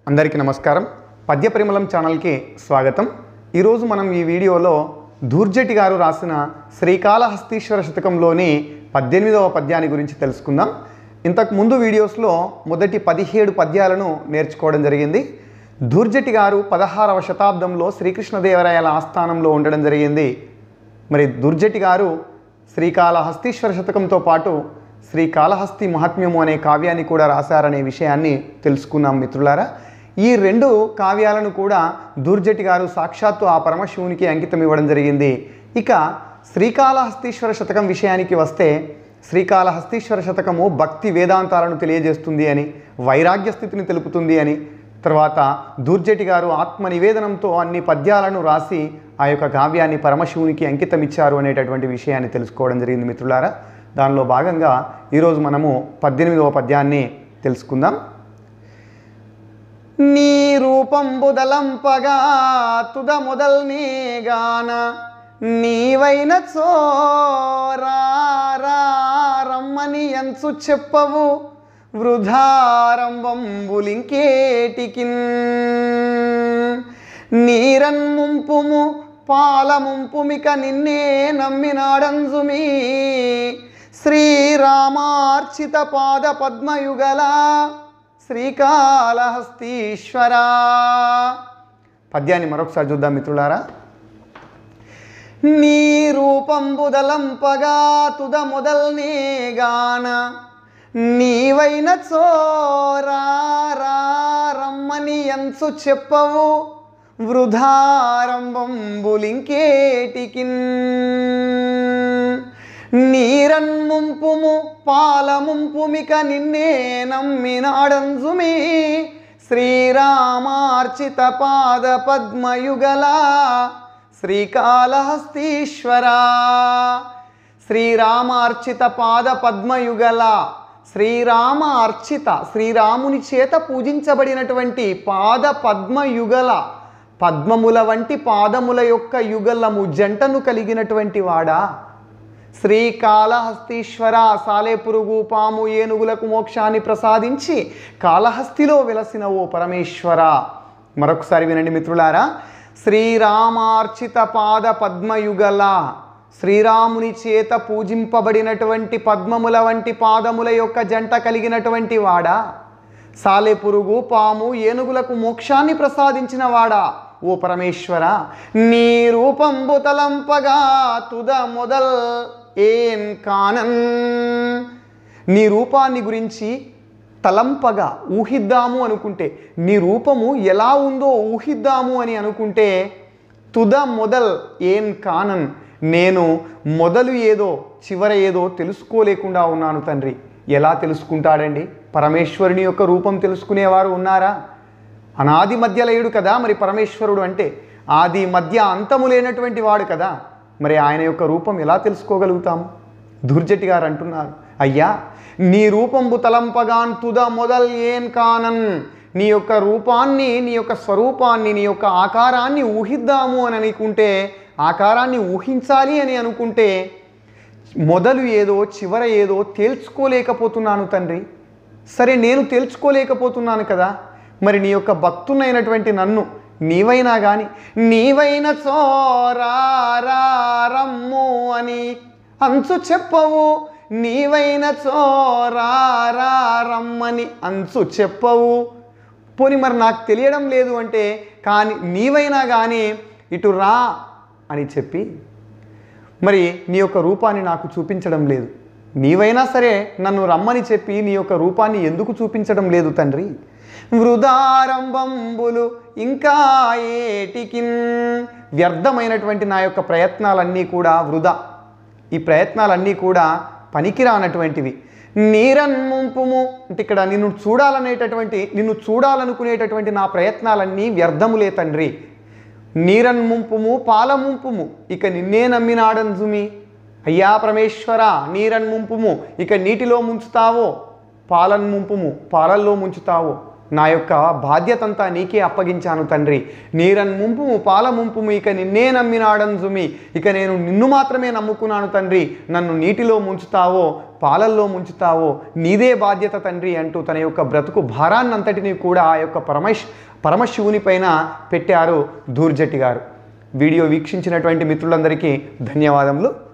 అందరికీ నమస్కారం పద్య పరిమళం ఛానల్కి స్వాగతం ఈరోజు మనం ఈ వీడియోలో దూర్జటి గారు రాసిన శ్రీకాళహస్తీశ్వర శతకంలోని పద్దెనిమిదవ పద్యాన్ని గురించి తెలుసుకుందాం ఇంతకు ముందు వీడియోస్లో మొదటి పదిహేడు పద్యాలను నేర్చుకోవడం జరిగింది దూర్జటి గారు పదహారవ శతాబ్దంలో శ్రీకృష్ణదేవరాయల ఆస్థానంలో ఉండడం జరిగింది మరి దుర్జటి గారు శ్రీకాళహస్తీశ్వర శతకంతో పాటు శ్రీకాళహస్తి మహాత్మ్యము అనే కావ్యాన్ని కూడా రాశారనే విషయాన్ని తెలుసుకున్నాం మిత్రులారా ఈ రెండు కావ్యాలను కూడా దుర్జటి గారు సాక్షాత్తు ఆ పరమశివునికి అంకితం ఇవ్వడం జరిగింది ఇక శ్రీకాళహస్తీశ్వర శతకం విషయానికి వస్తే శ్రీకాళహస్తీశ్వర శతకము భక్తి వేదాంతాలను తెలియజేస్తుంది అని వైరాగ్య స్థితిని తెలుపుతుంది అని తర్వాత దూర్జటి గారు ఆత్మ నివేదనంతో అన్ని పద్యాలను రాసి ఆ యొక్క కావ్యాన్ని పరమశివునికి అంకితం ఇచ్చారు అనేటటువంటి విషయాన్ని తెలుసుకోవడం జరిగింది మిత్రులారా దానిలో భాగంగా ఈరోజు మనము పద్దెనిమిదవ పద్యాన్ని తెలుసుకుందాం నీ రూపంబుదలంపగా తుద మొదల్ నీగాన నీవైన చోరమ్మని ఎంచు చెప్పవు వృధారంభంబులింకేటికిన్ నీరన్ముంపుము పాలముంపుమిక నిన్నే నమ్మినాడంజుమి శ్రీరామార్చిత పాద పద్మయుగల శ్రీకాళహస్తీశ్వర పద్యాన్ని మరొకసారి చూద్దాం మిత్రులారా నీ రూపంబుదలంపగా తుద మొదల్ గాన నీవైన చోరమ్మని ఎంచు చెప్పవు వృధారంభంబులింకేటికిన్ నీరన్ముంపుము పాలముంపుమిక నిన్నే నమ్మినాడంజుమి శ్రీరామార్చిత పాద పద్మయుగల శ్రీకాళహస్తీశ్వర శ్రీరామార్చిత పాద పద్మయుగల శ్రీరామ అర్చిత శ్రీరాముని చేత పూజించబడినటువంటి పాద పద్మయుగల పద్మముల వంటి పాదముల యొక్క యుగలము జంటను కలిగినటువంటి వాడా శ్రీకాళహస్తీశ్వర సాలెపురుగు పాము ఏనుగులకు మోక్షాన్ని ప్రసాదించి కాళహస్తిలో వెలసిన ఓ పరమేశ్వర మరొకసారి వినండి మిత్రులారా శ్రీరామార్చిత పాద పద్మయుగల శ్రీరాముని చేత పూజింపబడినటువంటి పద్మముల వంటి పాదముల యొక్క జంట కలిగినటువంటి వాడా సాలెపురుగు పాము ఏనుగులకు మోక్షాన్ని ప్రసాదించిన వాడా ఓ పరమేశ్వర నీ రూపంబు తలంపగా తుద మొదల్ ఏం కానన్ నీ రూపాన్ని గురించి తలంపగా ఊహిద్దాము అనుకుంటే నీ రూపము ఎలా ఉందో ఊహిద్దాము అని అనుకుంటే తుద మొదల్ ఏం కానన్ నేను మొదలు ఏదో చివర ఏదో తెలుసుకోలేకుండా ఉన్నాను తండ్రి ఎలా తెలుసుకుంటాడండి పరమేశ్వరుని యొక్క రూపం తెలుసుకునేవారు ఉన్నారా అనాది మధ్య లేడు కదా మరి పరమేశ్వరుడు అంటే ఆది మధ్య అంతము లేనటువంటి వాడు కదా మరి ఆయన యొక్క రూపం ఎలా తెలుసుకోగలుగుతాము దుర్జటి గారు అంటున్నారు అయ్యా నీ రూపంబు తలంపగాన్ తుద మొదల్ ఏం కానన్ నీ యొక్క రూపాన్ని నీ యొక్క స్వరూపాన్ని నీ యొక్క ఆకారాన్ని ఊహిద్దాము అని అనుకుంటే ఆకారాన్ని ఊహించాలి అని అనుకుంటే మొదలు ఏదో చివర ఏదో తేల్చుకోలేకపోతున్నాను తండ్రి సరే నేను తేల్చుకోలేకపోతున్నాను కదా మరి నీ యొక్క భక్తునైనటువంటి నన్ను నీవైనా కానీ నీవైన చోరారమ్ము అని అంచు చెప్పవు నీవైన చోరారమ్మని అంచు చెప్పవు పోని మరి నాకు తెలియడం లేదు అంటే కానీ నీవైనా కానీ ఇటు రా అని చెప్పి మరి నీ యొక్క రూపాన్ని నాకు చూపించడం లేదు నీవైనా సరే నన్ను రమ్మని చెప్పి నీ యొక్క రూపాన్ని ఎందుకు చూపించడం లేదు తండ్రి వృధారంభంబులు ఇంకా ఏటికి వ్యర్థమైనటువంటి నా యొక్క ప్రయత్నాలన్నీ కూడా వృధా ఈ ప్రయత్నాలన్నీ కూడా పనికిరానటువంటివి నీరన్ముంపుము అంటే ఇక్కడ నిన్ను చూడాలనేటటువంటి నిన్ను చూడాలనుకునేటటువంటి నా ప్రయత్నాలన్నీ వ్యర్థములే తండ్రి నీరన్ముంపుము పాలముంపుము ఇక నిన్నే నమ్మినాడంజుమి అయ్యా పరమేశ్వర నీరన్ముంపుము ఇక నీటిలో ముంచుతావో పాలన్ముంపుము పాలల్లో ముంచుతావో నా యొక్క బాధ్యత అంతా నీకే అప్పగించాను తండ్రి నీరన్ ముంపుము పాల ముంపుము ఇక నిన్నే నమ్మినాడంజుమి ఇక నేను నిన్ను మాత్రమే నమ్ముకున్నాను తండ్రి నన్ను నీటిలో ముంచుతావో పాలల్లో ముంచుతావో నీదే బాధ్యత తండ్రి అంటూ తన యొక్క బ్రతుకు భారాన్నంతటినీ కూడా ఆ యొక్క పరమశ్ పరమశివుని పైన పెట్టారు దూర్జటి గారు వీడియో వీక్షించినటువంటి మిత్రులందరికీ ధన్యవాదములు